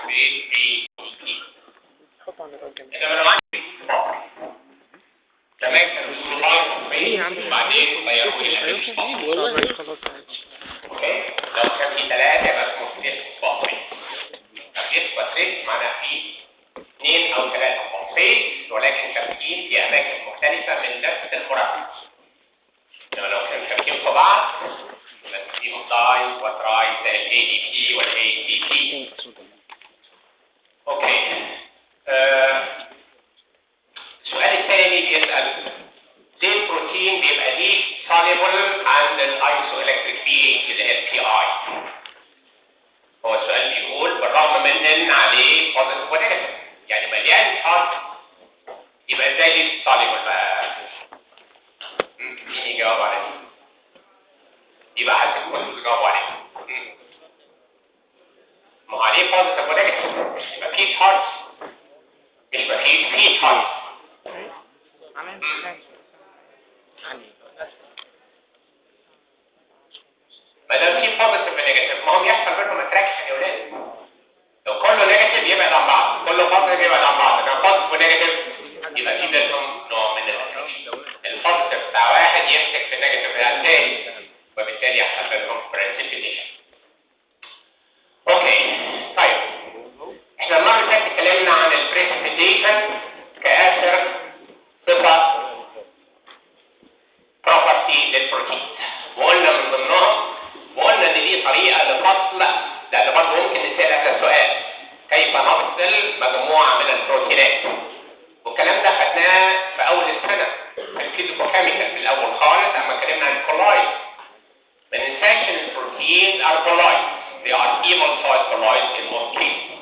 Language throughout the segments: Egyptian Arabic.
بايه اي تي حط عن الراجل انما لو عندي زمان كانوا بيقولوا لايف ايه يا عم وبعدين غيروا الى والله خلاص اوكي لو كان في ثلاثه يبقى اسمه ديسك بطري ديسك بطري معناها في اثنين او ثلاثه بطري ولكن شابكين في اماكن مختلفه من نفس المركب انما لو كانوا شابكين في بعض يبقى فيهم داي وتراي زي الاي دي بي والاي تي بي اوكي آه، السؤال الثاني بيسأل ليه البروتين بيبقى ليه soluble عند الايسو الكتريك بي اتش اللي هي البي اي هو السؤال بيقول بالرغم من ان عليه بوزيتيف ونيجاتيف يعني مليان شارج يبقى ازاي ليه soluble بقى مم، مين يجاوب على دي يبقى حسب كنتوا تجاوبوا عليه مم. ما هو عليه بوزيتيف ونيجاتيف يبقى فيه شارج مش ما فيه فيه شارج ما دام في بوزيتيف ونيجاتيف ما هو بيحصل بينهم اتراكشن يا ولاد لو كله نيجاتيف يبعد عن بعض كله بوزيتيف يبعد عن بعض لو بوزيتيف ونيجاتيف يبقى في بينهم نوع من الاتراكشن البوزيتيف بتاع واحد يمسك في النيجاتيف بتاع الثاني وبالتالي يحصل بينهم بريسيبيتيشن اوكي طيب احنا المره اللي فاتت اتكلمنا عن البريسيبيتيشن كاخر صفه بروبرتي للبروتين وقلنا من ضمنهم وقلنا ان دي طريقه لفصل لان برضه ممكن نسال هذا السؤال كيف نفصل مجموعه من البروتينات والكلام ده خدناه في اول السنه في الفيزيكو كيميكال في الاول خالص اما اتكلمنا عن الكولايد ما ننساش ان البروتين ار كولايد they are even side colloids in most cases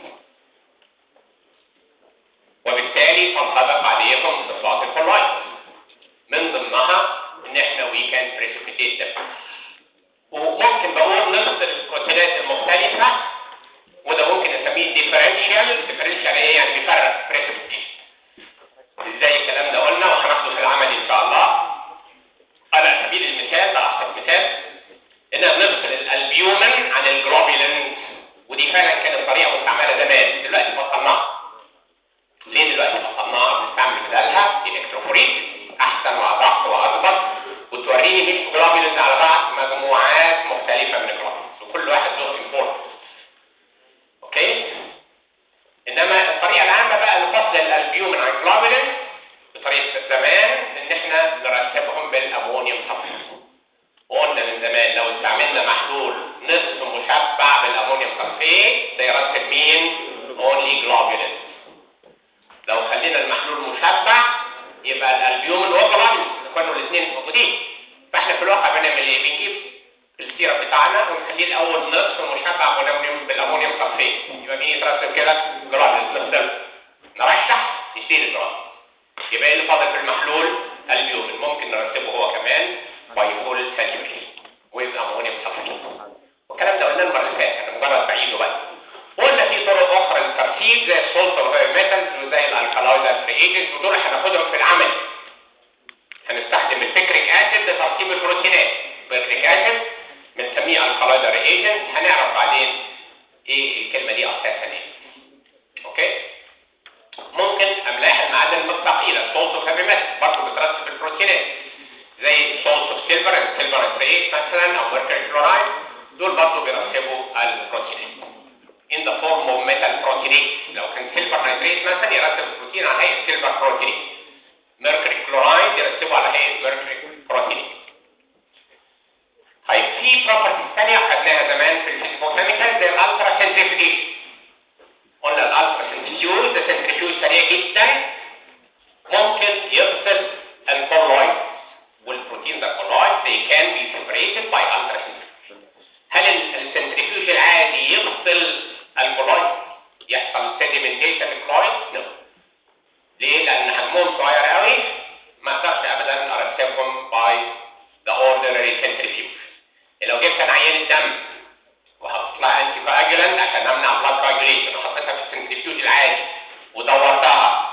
وبالتالي تنطبق عليهم صفات الكولايد من ضمنها ان احنا we can precipitate them وممكن بقول نفصل البروتينات المختلفة وده ممكن نسميه differential differential ايه يعني بيفرق precipitation ازاي الكلام ده قلنا وهناخده في العمل ان شاء الله على سبيل المثال ده احسن مثال ان بنفصل الالبيومين عن الجلوبولين ودي فعلا كانت طريقه مستعمله زمان دلوقتي بطلناها ليه دلوقتي بطلناها بنستعمل بدلها الكتروفوريز احسن وادق واضبط وتوريني ميكس جلوبولينز على بعض مجموعات مختلفه من الجلوبولينز وكل واحد له امبورت اوكي انما الطريقه العامه بقى لفصل الالبيومين عن الجلوبولين بطريقه زمان ان احنا نرتبهم بالامونيوم صلفيت وقلنا من زمان لو استعملنا محلول نصف مشبع بالامونيوم صلفيت ده يرتب مين اونلي جلوبولين لو خلينا المحلول مشبع يبقى الالبيومين والجلوبولين كانوا الاثنين موجودين فاحنا في الواقع بنعمل ايه بنجيب السيرة بتاعنا ونخليه الاول نصف مشبع بالامونيوم بالامونيوم صلفيت يبقى مين يترتب كده جلوبولين نفصل نرشح يصير الجلوبولين يبقى ايه اللي فاضل في المحلول البيومين ممكن نرتبه هو كمان باي فول ساتوريشن ويز امونيوم صلفيت والكلام ده قلنا المره اللي فاتت انا مجرد بعيده بس قلنا في طرق اخرى للترتيب زي السولت والميتالز وزي الالكالويد ريجنتس ودول هناخدهم في العمل هنستخدم البيكريك اسيد لترتيب البروتينات البيكريك اسيد بنسميه الكالويد ريجنت هنعرف بعدين ايه الكلمه دي اساسا ايه اوكي ممكن املاح المعادن المستقيله السولت والكربونات برضه بترتب البروتينات زي سولت اوف سيلفر السيلفر نتريت مثلا او ميركوري كلورايد دول برضه بيرتبوا البروتينات in the form of metal proteinate لو كان سيلفر نيتريت مثلا يرتب البروتين على هيئه سيلفر بروتينيت ميركوري كلورايد يرتبه على هيئه ميركوري بروتينيت طيب في بروبرتيز ثانيه خدناها زمان في الفيزيكوكيميكال زي الالترا سنتريفيوج قلنا الالترا سنتريفيوج ده سنتريفيوج سريع جدا ممكن يفصل الكولويد والبروتين ده كولويد they can be separated by ultra centrifuge هل السنتريفيوج العادي يفصل الكولويد يحصل سيديمنتيشن الكولويد؟ نو ليه؟ لأن حجمهم صغير قوي ما اقدرش ابدا ارتبهم باي ذا اوردينري سنتريفيوج لو جبت انا عينه دم وحطيت لها انتي كواجولانت عشان امنع بلاد كواجوليشن وحطيتها في السنتريفيوج العادي ودورتها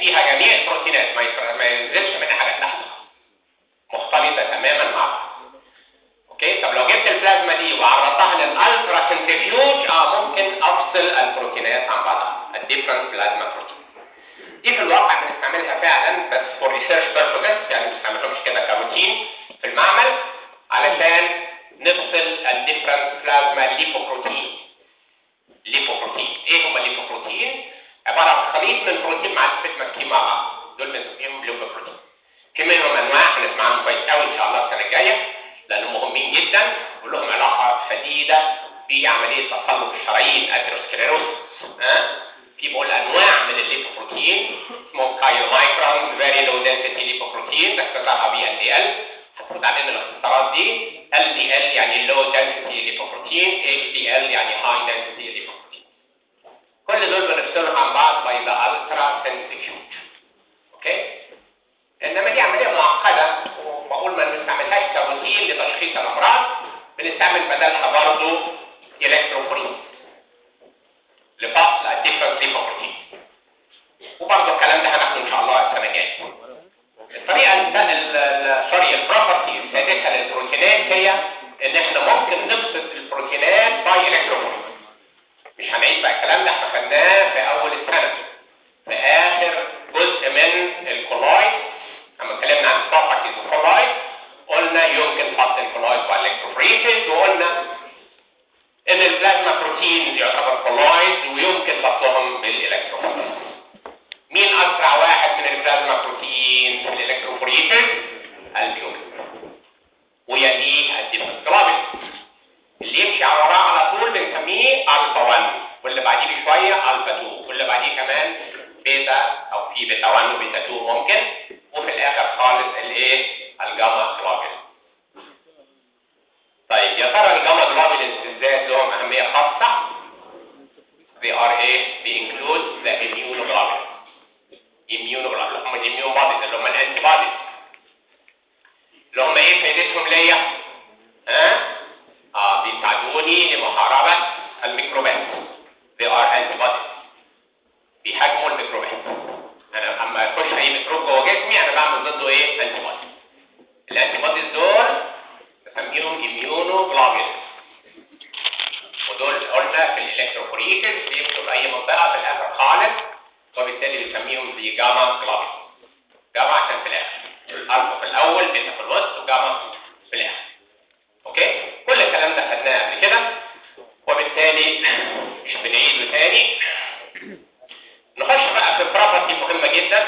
فيها جميع البروتينات ما يفرق- ما ينزلش منها حاجه تحت مختلطه تماما مع بعض اوكي طب لو جبت البلازما دي وعرضتها للالترا سنتريفيوج اه ممكن افصل البروتينات عن بعضها الديفرنت بلازما بروتين دي في الواقع بنستعملها فعلا بس فور ريسيرش بيربوزز يعني ما بنستعملهمش كده كروتين في المعمل علشان نفصل الديفرنت بلازما ليبوبروتين ليبوبروتين ايه هم الليبوبروتين عباره عن خليط من بروتين مع الفيت ماسكين مع بعض دول بنسميهم ليبوبروتين في منهم انواع هنسمعهم كويس قوي ان شاء الله السنه الجايه لانهم مهمين جدا ولهم علاقه شديده بعمليه تصلب الشرايين اثيروسكليروس ها في بقول انواع من الليبوبروتين اسمهم كايلومايكرون فيري لو دنسيتي ليبوبروتين باختصارها بي ال دي ال هتفوت علينا الاختصارات دي ال دي ال يعني لو دنسيتي ليبوبروتين اتش دي ال يعني هاي دنسيتي ليبوبروتين كل دول بنفصلهم عن بعض باي ذا الترا سنتريفيوج اوكي انما دي عمليه معقده وبقول ما بنستعملهاش كروتين لتشخيص الامراض بنستعمل بدلها برضه الكتروفوريز لفصل الديفرنت ليبوبروتين وبرضه الكلام ده هناخده ان شاء الله السنه الجايه الطريقه الس- ال- ال- سوري البروبرتي السادسه للبروتينات هي ان احنا ممكن نفصل البروتينات باي الكتروفوريز مش هنعيد بقى الكلام ده احنا خدناه في اول السنه في اخر جزء من الكولايد لما اتكلمنا عن properties الكولايد قلنا يمكن فصل الكولايد بالالكتروفوريسيس وقلنا ان البلازما بروتين يعتبر كولايد ويمكن فصلهم بالالكتروفوريسيس مين اسرع واحد من البلازما بروتين في الالكتروفوريسيس البيوبين ويليه الديفنسكلابين اللي يمشي على وراه على طول بنسميه الفا 1 واللي بعديه بشويه الفا 2 واللي بعديه كمان بيتا او في بيتا 1 وبيتا 2 ممكن وفي الاخر خالص الايه الجاما جلوبين طيب يا ترى الجاما جلوبين بالذات لهم اهميه خاصه they are ايه they include the immunoglobulin immunoglobulin اللي هم الاميون بوديز اللي هم الانتي بوديز اللي هم ايه فايدتهم ليا ها اه بيساعدوني لمحاربة الميكروبات they are antibodies بيهاجموا الميكروبات انا اما اخش اي ميكروب جوه جسمي انا بعمل ضده ايه انتي بودي الانتي بوديز دول بسميهم immunoglobulins ودول قلنا في الالكتروفوريسيس بيمشوا في اي منطقه في الاخر خالص وبالتالي بنسميهم زي جاما جلوبين جاما عشان في الاخر الفا في الاول بيتا في الوسط وجاما في الاخر اوكي كل الكلام ده خدناه قبل كده وبالتالي مش بنعيده تاني نخش بقى في بروبرتي مهمه جدا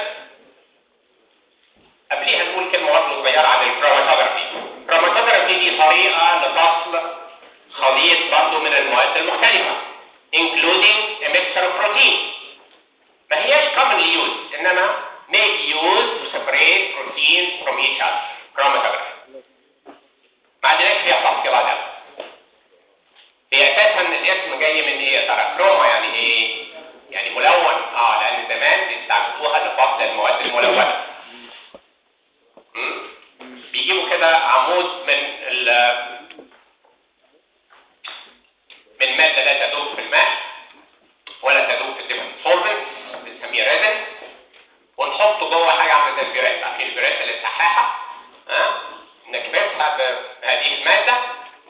قبليها نقول كلمه برضه صغيره عن الكروماتوجرافي الكروماتوجرافي دي طريقه لفصل خليط برضه من المواد المختلفه including a mixture of protein ما هياش commonly used انما may be used to separate proteins from each other chromatography ما عندناش فيها تفصيلات قوي هي اساسا الاسم جاي من ايه يا ترى كروما يعني ايه يعني ملون اه لان زمان بيستعملوها لفصل المواد الملونه م? بيجيبوا كده عمود من ال من ماده لا تذوب في الماء ولا تذوب في الدفن سولفنت بنسميه ريزن ونحطه جوه حاجه عامله زي البريت عارفين البريت اللي السحاحه ها نكبسها بهذه الماده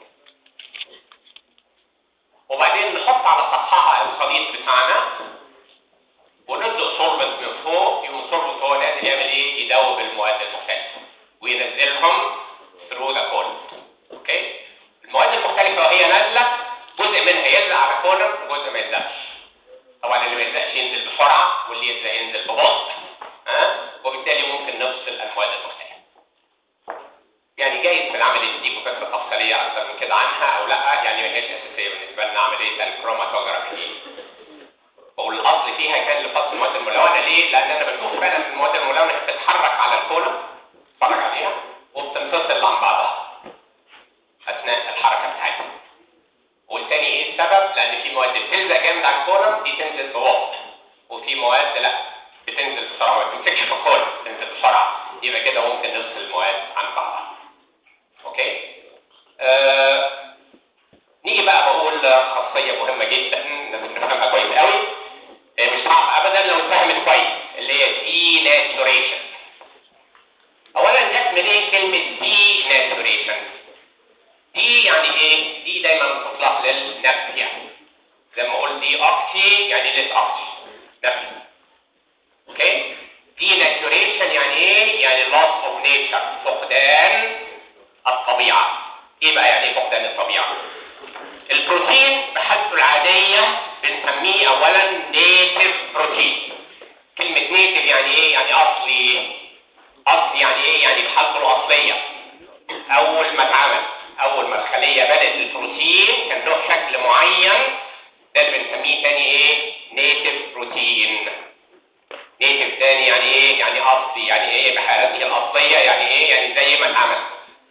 وبعدين نحط على سطحها الخليط بتاعنا وندلق سولفنت من فوق يقوم السولفنت هو لازم يعمل ايه يدوب المواد المختلفه وينزلهم through the column اوكي المواد المختلفه وهي نازله جزء منها يلزق على كولر وجزء ما يلزقش طبعا اللي ما يلزقش ينزل بسرعه واللي يلزق ينزل ببطء ها وبالتالي ممكن نفصل المواد المختلفه يعني جايز في العمليه دي فكره تفصيليه اكثر من كده عنها او لا يعني ما هيش اساسيه بالنسبه لنا عمليه الكروماتوجرافي والاصل فيها كان لفصل المواد الملونه ليه؟ لان انا بشوف فعلا في المواد الملونه بتتحرك على الكولم اتفرج عليها وبتنفصل عن بعضها اثناء الحركه بتاعتها والتاني ايه السبب؟ لان في مواد بتلزق جامد على الكولم دي تنزل ببطء وفي مواد لا بتنزل بسرعه ما بتمسكش في الكولم بتنزل بسرعه يبقى كده ممكن نفصل المواد عن بعضها اوكي آه نيجي بقى بقول خاصيه مهمه جدا لازم نفهمها كويس قوي هي مش صعب ابدا لو اتفهمت كويس اللي هي تي نيتشر فقدان الطبيعه ايه بقى يعني ايه فقدان الطبيعه البروتين بحالته العاديه بنسميه اولا نيتف بروتين كلمه نيتف يعني ايه يعني اصلي اصلي يعني ايه يعني بحالته الاصليه اول ما اتعمل اول ما الخليه بدات البروتين كان له شكل معين ده اللي بنسميه تاني ايه نيتف بروتين نيتف تاني يعني ايه يعني اصلي يعني ايه بحالته الاصليه يعني ايه يعني زي ما اتعمل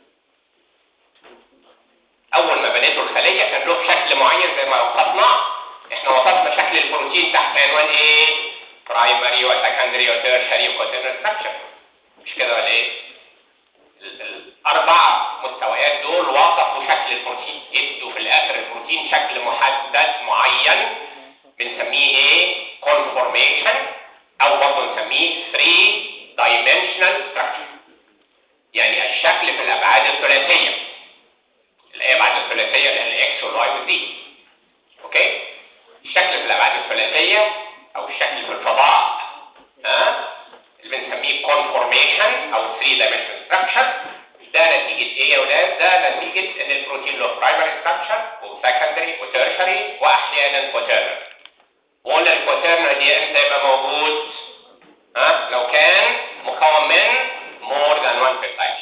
اول ما بنيته الخليه كان له شكل معين زي ما وصفنا احنا وصفنا شكل البروتين تحت عنوان ايه برايمري وسكندري وتيرشري وكوترنال ستراكشر مش كده ولا ايه ال- الاربع مستويات دول وصفوا شكل البروتين ادوا في الاخر البروتين شكل محدد معين بنسميه ايه conformation او برضه نسميه 3 dimensional structure يعني الشكل في الابعاد الثلاثيه الابعاد الثلاثيه اللي هي الاكس والواي والزي اوكي الشكل في الابعاد الثلاثيه او الشكل في الفضاء ها اللي بنسميه conformation او 3 dimensional structure ده نتيجة ايه يا ولاد؟ ده نتيجة ان البروتين له primary structure وسكندري وتيرشري واحيانا quaternary. وقلنا الكواترنري دي امتى يبقى موجود؟ ها؟ لو كان مكون من more than one peptide.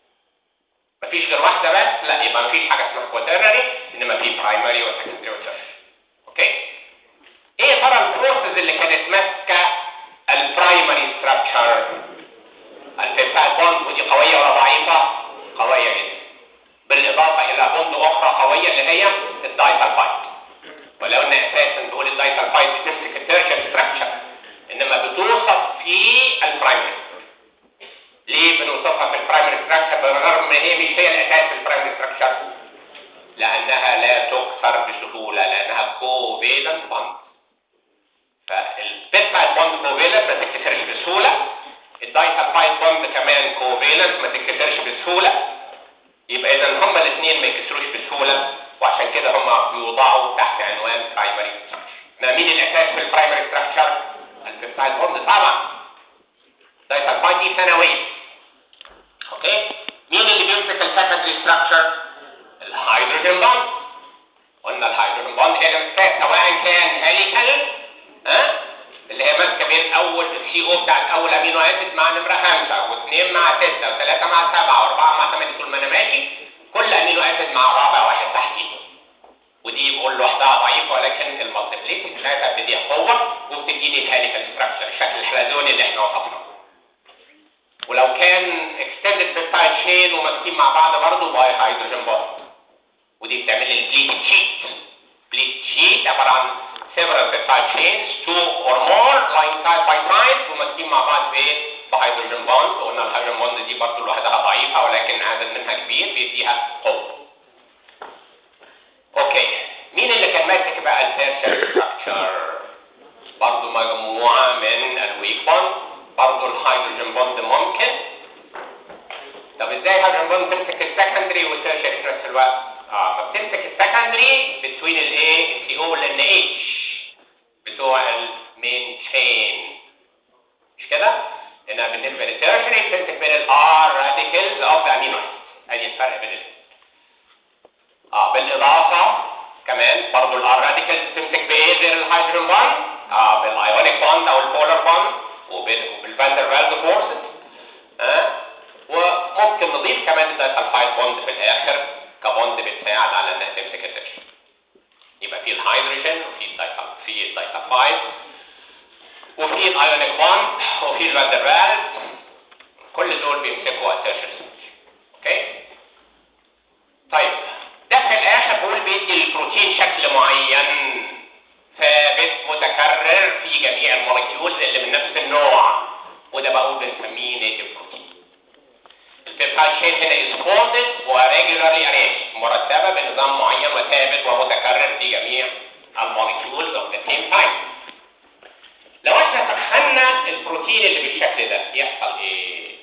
مفيش غير واحدة بس؟ لا يبقى مفيش حاجة اسمها كواترنري انما في primary وسكندري وتيرشري. اوكي؟ ايه يا ترى البروسيس اللي كانت ماسكة البرايمري ستراكشر؟ البيبتايد بوند ودي قوية ولا ضعيفة؟ قوية جدا. بالإضافة إلى بوند أخرى قوية اللي هي الدايسلفايد. ولو إن أساسا بقول الدايسلفايد بتمسك التيرشر ستراكشر إنما بتوصف في البرايمري. ليه بنوصفها في البرايمري ستراكشر بالرغم إن هي مش هي الأساس في البرايمري ستراكشر؟ لأنها لا تكسر بسهولة لأنها كوفيلنت بوند. فالبيبتايد بوند كوفيلنت ما تتكسرش بسهولة الدايسلفايد بوند كمان كوفيلنت ما تتكسرش بسهوله يبقى اذا هما الاثنين ما يكسروش بسهوله وعشان كده هما بيوضعوا تحت عنوان برايمري ما مين الاساس في البرايمري ستراكشر البيبتايد بوند طبعا الدايسلفايد دي ثانويه اوكي مين اللي بيمسك السكندري ستراكشر الهيدروجين بوند قلنا الهيدروجين بوند هي اللي ماسكاه سواء كان هيليكال ها اللي هي ماسكه بين اول السي او بتاعت اول امينو اسيد مع نمره خمسه واثنين مع سته وثلاثه مع سبعه واربعه مع ثمانيه طول ما انا ماشي كل امينو اسيد مع رابع واحد تحتيه ودي بقول لوحدها ضعيفه ولكن المالتيبليتي بتاعتها بتديها قوه وبتديني الهاليكال ستراكشر الشكل الحلزوني اللي احنا وصفناه ولو كان اكستندد بيبتايد شين وماسكين مع بعض برضه باي هيدروجين بوند ودي بتعمل لي البليت شيت بليت شيت عباره عن several peptide chains two or more lying side by side وماسكين مع بعض بايه؟ بهيدروجين بوند وقلنا الهيدروجين بوند دي برضه لوحدها ضعيفه ولكن عدد منها كبير بيديها قوه. اوكي مين اللي كان ماسك بقى التيرشر ستراكشر؟ برضه مجموعه من الويك بوند برضه الهيدروجين بوند ممكن طب ازاي الهيدروجين بوند تمسك السكندري والتيرشري في نفس الوقت؟ اه فبتمسك السكندري بتوين الايه؟ السي او والان اتش بتوع المين تشين مش كده؟ هنا بالنسبه للتيرشري بتمسك بين الار راديكلز اوف ذا امينو ادي الفرق بين الاثنين اه بالاضافه كمان برضه الار راديكلز بتمسك بايه غير الهيدروجين بوند؟ اه بالايونيك بوند او البولار بوند وبالفاندر فالز فورسز اه وممكن نضيف كمان الدايسلفايد بوند في الاخر كبوند بتساعد على انها تمسك التيرشري يبقى في الهيدروجين وفي الدايسل في الدايسلفايد وفي الايونيك بوند وفي الفاندرفالز كل دول بيمسكوا التيرشري اوكي طيب ده في الاخر بقول بيدي البروتين شكل معين ثابت متكرر في جميع المولكيولز اللي من نفس النوع وده بقول بنسميه نيتف بروتين البيبتايد شين هنا is folded و regularly arranged مرتبة بنظام معين وثابت ومتكرر في جميع المولكيولز of the same type لو احنا سخنا البروتين اللي بالشكل ده يحصل ايه؟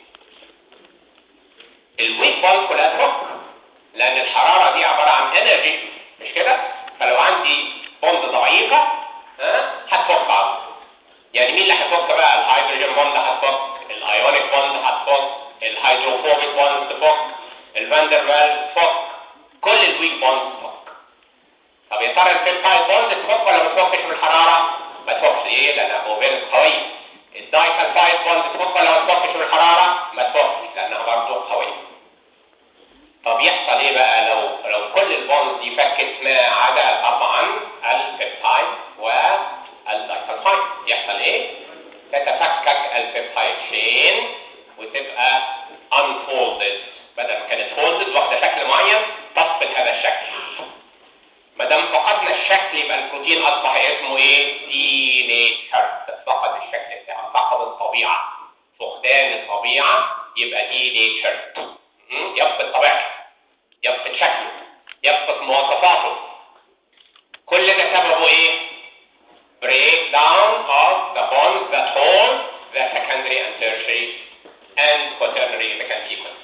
الويك بول كلها تفك لان الحرارة دي عبارة عن انرجي مش كده؟ فلو عندي بوند ضعيفة ها هتفك بعض يعني مين اللي هتفك بقى الهيدروجين بوند هتفك الايونيك بوند هتفك الهيدروجين الهيدروفوبيك بونز تفك الفاندر فالف تفك كل الويك بونز تفك طب يا ترى البيبتايد بونز تفك ولا ما تفكش من الحراره؟ ما تفكش ليه؟ لانها كوفيلنت قويه الدايكالسايد بونز تفك ولا ما تفكش من الحراره؟ ما تفكش لانها برضه قويه طب يحصل ايه بقى لو لو كل البونز دي فكت ما عدا طبعا البيبتايد والدايكالسايد يحصل ايه؟ تتفكك البيبتايد شين وتبقى unfolded بدل ما كانت folded واخده شكل معين تفقد هذا الشكل ما دام فقدنا الشكل يبقى البروتين اصبح اسمه ايه؟ denatured فقد الشكل بتاعه فقد الطبيعه فقدان الطبيعه يبقى denatured مم؟ يفقد طبيعته يفقد شكله يفقد مواصفاته كل ده سببه ايه؟ breakdown of the bonds that hold the secondary and tertiary and quaternary اذا كان في equal.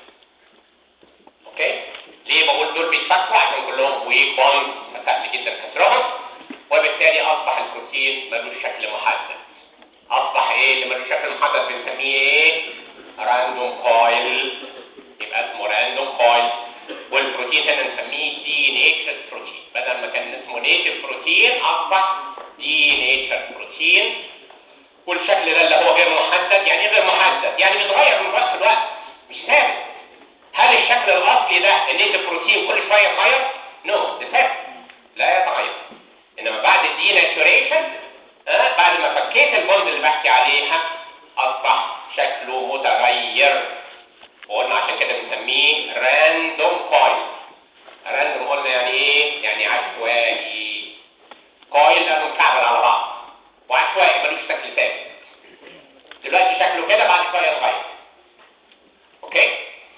اوكي؟ ليه بقول دول بيتفكوا عشان كلهم weak bonds فسهل جدا كسرهم وبالتالي اصبح البروتين ملوش شكل محدد. اصبح ايه اللي ملوش شكل محدد بنسميه ايه؟ راندوم كويل يبقى اسمه راندوم كويل والبروتين هنا نسميه دي نيتشر بروتين بدل ما كان اسمه نيتف بروتين اصبح دي نيتشر بروتين والشكل ده اللي هو غير محدد يعني ايه غير محدد يعني بيتغير من وقت لوقت مش ثابت هل الشكل الاصلي ده النيتف بروتين كل شويه يتغير؟ نو ده ثابت لا يتغير انما بعد الدي ناتوريشن آه بعد ما فكيت البوند اللي بحكي عليها اصبح شكله متغير وقلنا عشان كده بنسميه راندوم كويل راندوم قلنا يعني ايه؟ يعني عشوائي كويل لانه مكعبل على بعض وعشوائي ملوش شكل ثابت دلوقتي شكله كده بعد شويه يتغير اوكي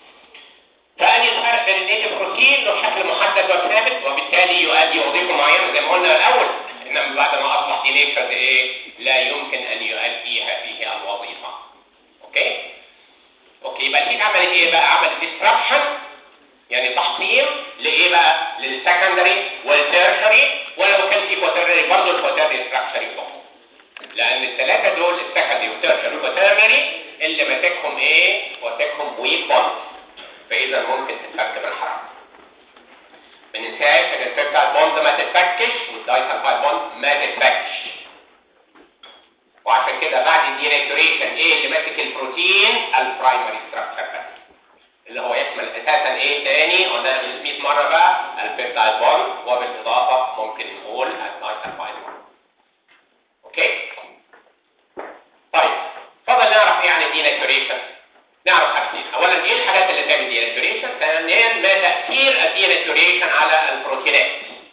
فادي الفرق بين النيتف بروتين له شكل محدد وثابت وبالتالي يؤدي وظيفه معينه زي ما قلنا الاول انما بعد ما اصبح دي نيتشر ايه لا يمكن ان يؤدي هذه الوظيفه اوكي اوكي يبقى الهيت عملت ايه بقى عملت ديستربشن يعني تحطيم لايه بقى للسكندري والتيرشري ولو كان في كوترنري برضه الكوترنري ستراكشر يفهم لان الثلاثه دول السكندري والتيرشري والكوترنري اللي ماسكهم ايه ماسكهم ويك بوند فاذا ممكن تتفك بالحراره ما ننساش ان البيبتايد بوند ما تتفكش والدايسلفايد بوند ما تتفكش وعشان كده بعد الديناتوريشن ايه اللي ماسك البروتين البرايمري ستراكشر بس اللي هو يشمل اساسا ايه تاني قلنا من 100 مره بقى البيبتايد بوند وبالاضافه ممكن نقول الدايسلفايد بوند اوكي طيب فضل نعرف ايه يعني الديناتوريشن نعرف حاجتين اولا ايه الحاجات اللي تعمل ديناتوريشن ثانيا ما تاثير الديناتوريشن على البروتينات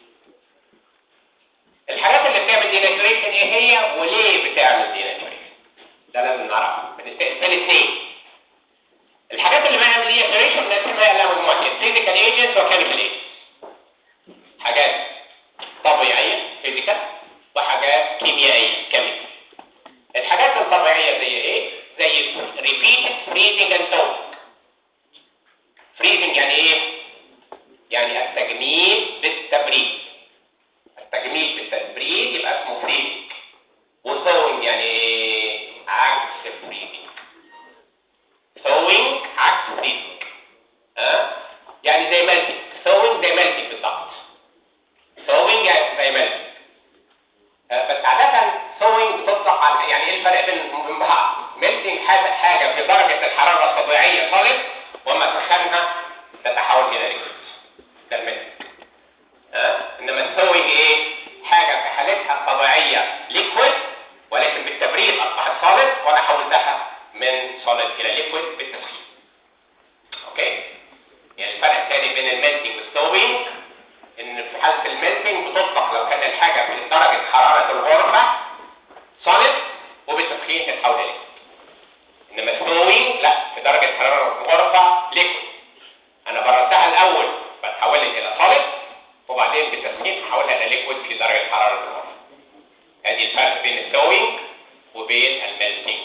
الحاجات اللي بتعمل ديناتوريشن ايه هي وليه بتعمل ديناتوريشن ده لازم نعرفها بنستقبل اثنين الحاجات اللي بتعمل ديناتوريشن بنقسمها الى مجموعتين فيزيكال ايجنتس وكيميكال ايجنتس حاجات طبيعيه فيزيكال وحاجات كيميائيه كيميكال الحاجات الطبيعيه زي ايه زي repeated freezing and thawing freezing يعني ايه يعني التجميد بالتبريد التجميد بالتبريد يبقى اسمه freezing وثوينج يعني ايه عكس freezing ثوينج عكس freezing ها يعني زي ملتك ثوينج زي ملتك بالضبط ثوينج يعني زي ملتك بس عادة ثوينج بتطلق على يعني ايه الفرق بين بعض ميلتنج حاجة حاجة في درجة الحرارة الطبيعية صالح وما تسخنها تتحول إلى ليكويد ده الميلتنج ها انما الثوينج ايه حاجة في حالتها الطبيعية ليكويد ولكن بالتبريد اصبحت صالح وانا حولتها من صالح الى ليكويد بالتسخين اوكي يعني الفرق الثاني بين الميلتنج والثوينج ان في حالة الميلتنج بتطلق لو كان الحاجة في درجة حرارة الغرفة صالح وبالتسخين تتحول الى انما الثوينج لا في درجة حرارة الغرفة ليكويد انا بردتها الاول بتحولت الى صالح وبعدين بالتسخين تحولها الى ليكويد في درجة حرارة الغرفة هذه الفرق بين الثوينج وبين الميلتنج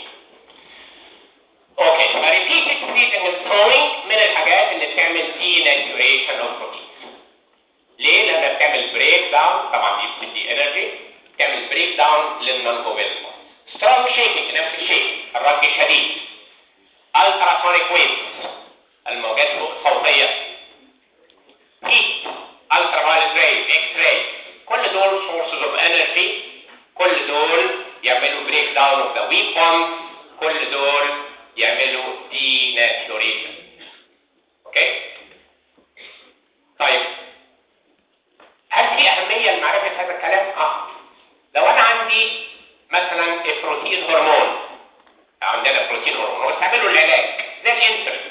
اوكي فريبيتد freezing والثوينج من الحاجات اللي بتعمل denaturation of proteins ليه؟ لانها بتعمل بريك داون طبعا دي بتدي انرجي بتعمل بريك داون للنون كوفيلنت سترونج شيكينج نفس الشيء الرج الشديد التراسونيك ويفز الموجات الصوتيه heat ultraviolet rays x rays كل دول sources of energy كل دول يعملوا break down of the weak bonds كل دول يعملوا denaturation اوكي طيب هل في اهميه لمعرفه هذا الكلام اه لو انا عندي مثلا بروتين هرمون عندنا بروتين هرمون واستعملوا العلاج زي الانسولين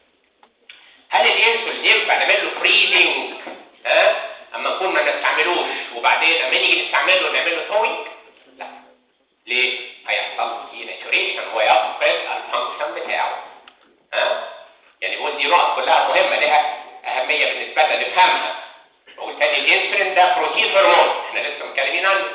هل الانسولين ينفع نعمل له فريزنج ها اما نكون ما نستعملوش وبعدين اما نيجي نستعمله نعمل له توينج لا ليه هيحصل ديناتوريشن هو يفقد الفانكشن بتاعه ها يعني بقول دي نقط كلها مهمه لها اهميه بالنسبه لنا نفهمها وبالتالي الانسولين ده بروتين هرمون احنا لسه متكلمين عنه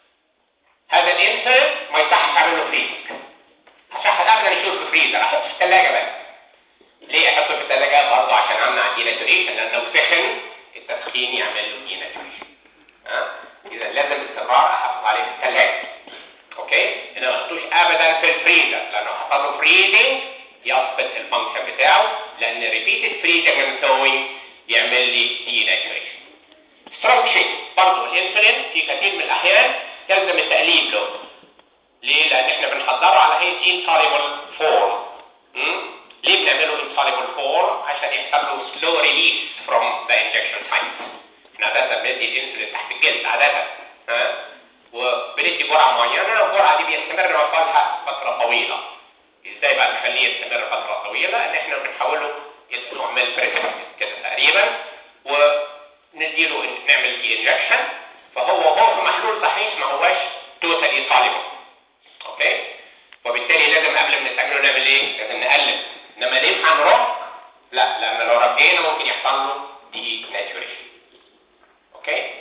هذا الانسولين ما يصحش اعمل له فريزنج هصح الابدا يشوف في الفريزر احطه في الثلاجه بس ليه احطه في الثلاجه برضه عشان امنع الديناتوريشن لان لو سخن التسخين يعمل له ديناتوريشن ها اذا لازم باستمرار احافظ عليه في الثلاجه اوكي انا ما احطوش ابدا في الفريزر لانه حصل له فريزنج يفقد الفانكشن بتاعه لان ريبيتد فريزنج اند ثوينج يعمل لي ديناتوريشن سترونج شيك برضه الانسولين في كثير من الاحيان يلزم التقليب له ليه؟ لان احنا بنحضره على هيئه insoluble form م? ليه بنعمله insoluble form؟ عشان يحصل له slow release from the injection site احنا عاده بندي الانسولين تحت الجلد عاده ها وبندي جرعه معينه والجرعه دي بيستمر مفعولها فتره طويله ازاي بقى نخليه يستمر فتره طويله؟ ان احنا بنحوله يعمل بريسبت كده تقريبا ونديله نعمل دي انجكشن فهو هو في محلول صحيح ما هواش توتالي soluble اوكي وبالتالي لازم قبل ما نستعمله نعمل ايه لازم نقلب انما ينفع نرج لا لان لو رجينا ممكن يحصل له دي ناتوريشن اوكي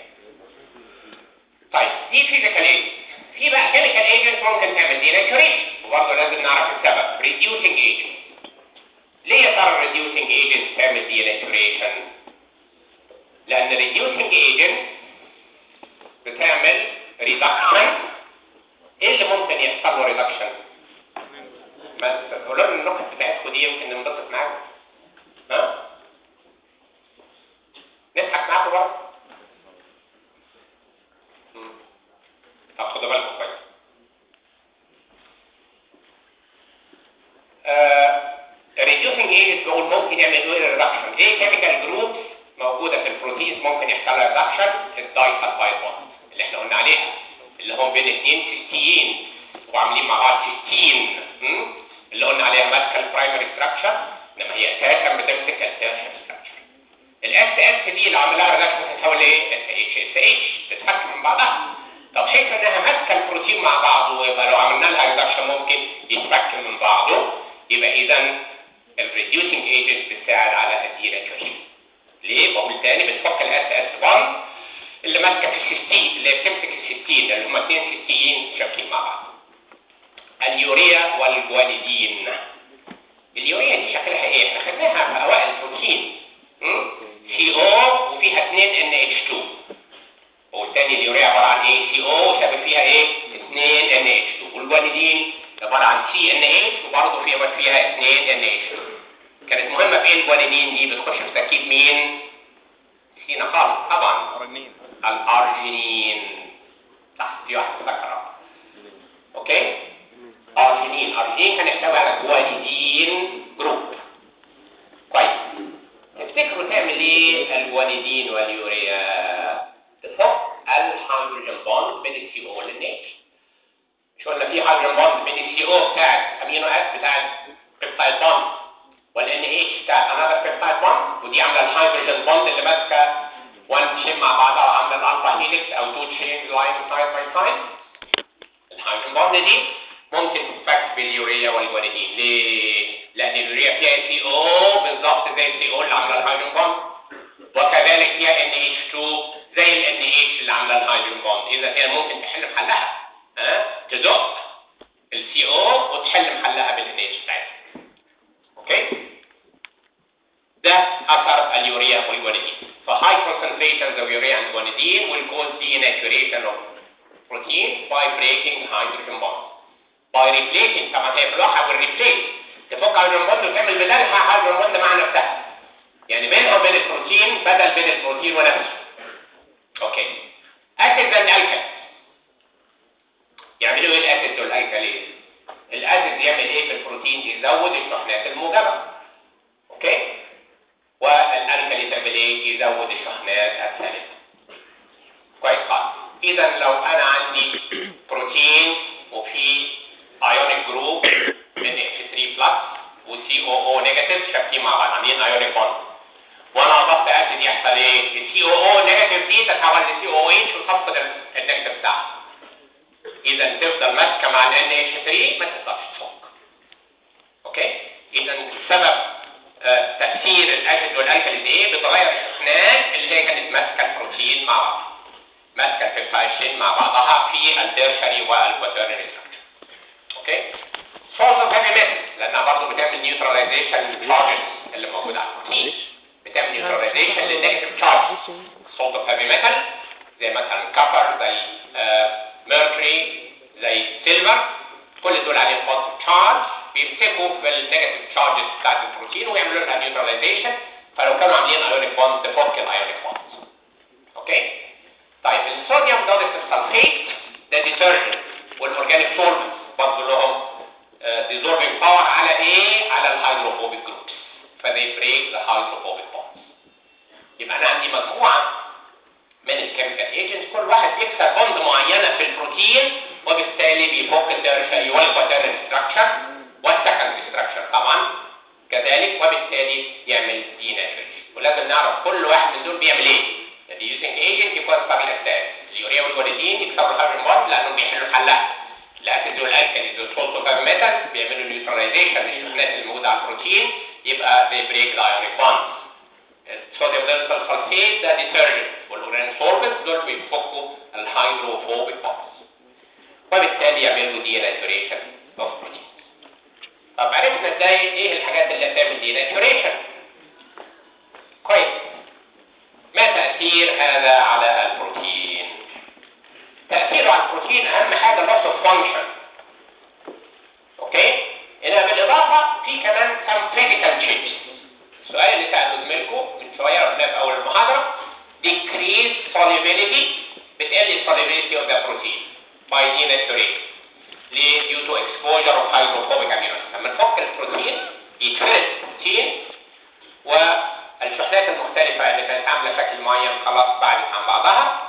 طيب دي فيزيكال ايجنت في بقى كيميكال ايجنت ممكن تعمل دي ناتوريشن وبرضه لازم نعرف السبب ريديوسنج ايجنت ليه يا ترى الريديوسنج ايجنت تعمل دي ناتوريشن لان الريديوسنج ايجنت بتعمل ريدكشن ايه اللي ممكن يحصل له ريدكشن بس قولوا لنا النقط بتاعتكم دي يمكن ننبسط معاكم ها نضحك معاكم برضه مم. طب خدوا بالكم كويس ريديوسنج ايجنت بقول ممكن يعملوا ايه ريدكشن ايه كيميكال جروبس موجوده في البروتينز ممكن يحصل لها ريدكشن الدايسلفايد بوند اللي احنا قلنا عليها اللي هم بين اثنين سيستين وعاملين مع بعض سيستين م? اللي قلنا عليها ماسكه البرايمري ستراكشر انما هي اساسا بتمسك التيرشن ستراكشر الاس اس دي اللي عملها ريدكشن تتحول لايه؟ اس اتش اس اتش تتفك من بعضها طب حيث انها ماسكه البروتين مع بعضه ويبقى لو عملنا لها ريدكشن ممكن يتفك من بعضه يبقى اذا الريديوسنج ايجنت بتساعد على الديناتوريشن ليه؟ بقول تاني بتفك الاس اس 1 اللي ماسكه في السيستين اللي بتمسك السيستين اللي هم اثنين سيستين شابكين مع بعض اليوريا والجوانيدين اليوريا دي شكلها ايه؟ احنا خدناها في اوائل البروتين سي او وفيها 2 ان اتش 2 والتاني اليوريا عباره عن ايه؟ سي او شابك فيها ايه؟ 2 ان اتش 2 والجوانيدين عباره عن سي ان اتش وبرضه فيها فيها 2 ان اتش 2 كانت مهمه في ايه الجوانيدين دي؟ بتخش في تركيب مين؟ نسينا خالص طبعا أرنين الارجينين صح في واحد ذكرها اوكي ارجينين ارجينين كان يحتوي على جوانيدين جروب كويس تفتكروا تعمل ايه الجوانيدين واليوريا تفك الهيدروجين بوند بين السي او والان مش قلنا في هيدروجين بوند بين السي او بتاع امينو اس بتاع البيبتايد بوند والان اتش بتاع انذر بيبتايد بوند ودي عامله الهيدروجين بوند اللي ماسكه 1 تشين مع بعضها وعامله الالفا هيليكس او 2 تشين لاين سايد باي سايد الهيدروجين بوند دي ممكن تتفك باليوريا والجوانيدين ليه؟ لان اليوريا فيها سي او بالظبط زي السي او اللي عامله الهيدروجين بوند وكذلك فيها ان اتش 2 زي الان اتش اللي عامله الهيدروجين بوند اذا هي ممكن تحل محلها ها تزق السي او وتحل محلها بالان اتش بتاعتها اوكي ده اثر اليوريا والجوانيدين فهاي concentrations of urea and guanidine will cause denaturation of protein by breaking hydrogen bonds by replacing طبعا هي في الواقع will replace تفك تفك هيدروجين بوند وتعمل بدلها هيدروجين بوند مع نفسها يعني بينها وبين البروتين بدل بين البروتين ونفسه اوكي اسيد زي الالكل يعملوا ايه الاسيد والالكلين الاسيد يعمل ايه في البروتين يزود الشحنات الموجبه اوكي والالكلي تعمل ايه يزود الشحنات السالبه كويس خالص اذا لو انا عندي بروتين وفي ايونيك جروب من H3 بلس وسي او او نيجاتيف شابكين مع بعض عاملين ايونيك بوند وانا اضفت اسيد يحصل ايه السي او او نيجاتيف دي تتحول لسي او اتش وتفقد النيجاتيف بتاعها اذا تفضل ماسكه مع ال NH3 ما تقدرش تفك اوكي اذا السبب آه تاثير الاسيد والالكاليز ايه بتغير الشحنات اللي هي كانت ماسكه البروتين مع بعض ماسكه البيبتايد مع بعضها في التيرشري والكواترنري ستراكشر اوكي سولز اوف هيفي ميتال لانها برضه بتعمل نيوتراليزيشن للتشارجز اللي موجوده على البروتين بتعمل نيوتراليزيشن للنيجاتيف تشارج سولز اوف هيفي ميتال زي مثلا كفر زي ميركوري زي سيلفر كل دول عليهم بوزيتيف تشارج بيمسكوا في النيجاتيف تشارجز بتاعت البروتين ويعملوا لها نيوتراليزيشن فلو كانوا عاملين ايونيك بوند تفك الايونيك بوند اوكي طيب الصوديوم دايوكسيد السلفيت ده ديترجنت والاورجانيك سولفنت برضه لهم ديزولفينج باور على ايه على الهيدروفوبيك جروبس فدي بريك ذا هيدروفوبيك بوندز يبقى انا عندي مجموعه من الكيميكال ايجنتس كل واحد بيكسر بوند معينه في البروتين وبالتالي بيفك التيرشري والكواترنري ستراكشر والسكندري ستراكشر طبعا كذلك وبالتالي يعمل ديناتريشن ولازم نعرف كل واحد من دول بيعمل ايه يعني يوزنج ايجنت يكسر الاساس اليوريا والجلوتين يكسروا الهيدروجين بوند لانهم بيحلوا حلها الاسيد والالكاليز والسولتو ميتال بيعملوا نيوتراليزيشن للشحنات الموجوده على البروتين يبقى they break the ionic bonds الصوديوم دايوكسيد سلفيت ده ديترجنت والاورجانيك سولفنت دول بيفكوا الهيدروفوبيك بوندز وبالتالي يعملوا ديناتوريشن اوف بروتين طب عرفنا ازاي ايه الحاجات اللي بتعمل ديناتوريشن كويس ما تاثير هذا على البروتين تاثيره على البروتين اهم حاجه loss of function اوكي هنا بالاضافه في كمان some physical changes السؤال اللي ساله زميلكم من شويه قلناه في اول المحاضره decrease solubility بتقل solubility of the protein by denaturation ليه due to exposure of hydrophobic amino acids لما نفك البروتين يتفرد البروتين والشحنات المختلفه اللي كانت عامله شكل معين خلاص بعدت عن بعضها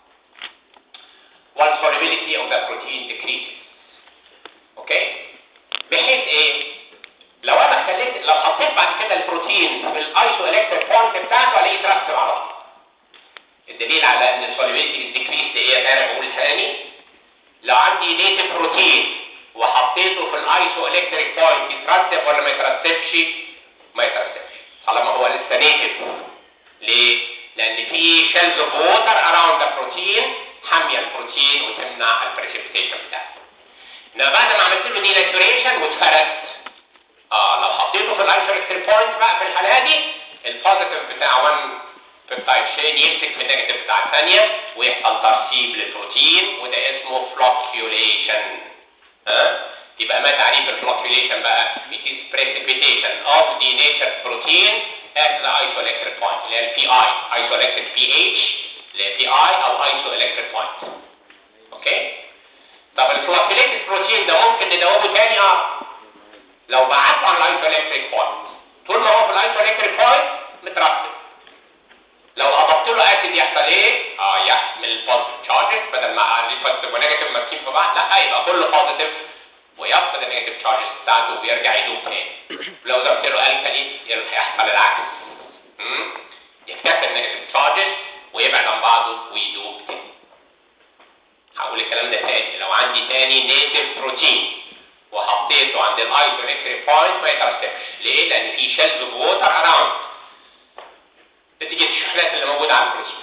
والsolubility of the protein decreases اوكي بحيث ايه لو انا خليت لو حطيت بعد كده البروتين في الايسو الكتريك بوينت بتاعته الاقيه يترسب على طول الدليل على ان السوليبيليتي ديكريس ايه انا بقول ثاني لو عندي نيتف بروتين وحطيته في الايسو الكتريك بوينت يترسب ولا ما يترسبش ما يترسبش طالما هو لسه نيتف ليه لان في شيلز اوف ووتر اراوند ذا بروتين حاميه البروتين وتمنع البريسبيتيشن بتاعته انما بعد ما عملت له ديناتوريشن واتفرد اه لو حطيته في الايسوليكتريك بوينت بقى في الحاله دي البوزيتيف بتاع 1 بيبتايد شين يمسك في النيجاتيف بتاع الثانيه ويحصل ترسيب للبروتين وده اسمه فلوكيوليشن ها يبقى ما تعريف الفلوكيوليشن بقى it is precipitation of denatured protein at the isoelectric point اللي هي البي اي isoelectric pH اللي هي بي اي او isoelectric point اوكي طب الفلوكيوليتد بروتين ده ممكن ندوبه تاني اه لو بعته على الايسوليكتريك بوينت طول ما هو في الايسوليكتريك بوينت مترتب لو اضفت له اسيد يحصل ايه اه يحمل البوزيتيف تشارجز بدل ما البوزيتيف ونيجاتيف ماسكين في بعض لا يبقى كله بوزيتيف ويفقد النيجاتيف تشارجز بتاعته ويرجع يدوب تاني لو ضفت له الكالي هيحصل العكس يكتسب النيجاتيف تشارجز ويبعد عن بعضه ويدوب تاني هقول الكلام ده تاني لو عندي تاني نيتف بروتين وحطيته عند الايسوليكتريك بوينت ما يترسبش ليه؟ لان في شيلز اوف ووتر اراوند نتيجه الشحنات اللي موجوده على البروتين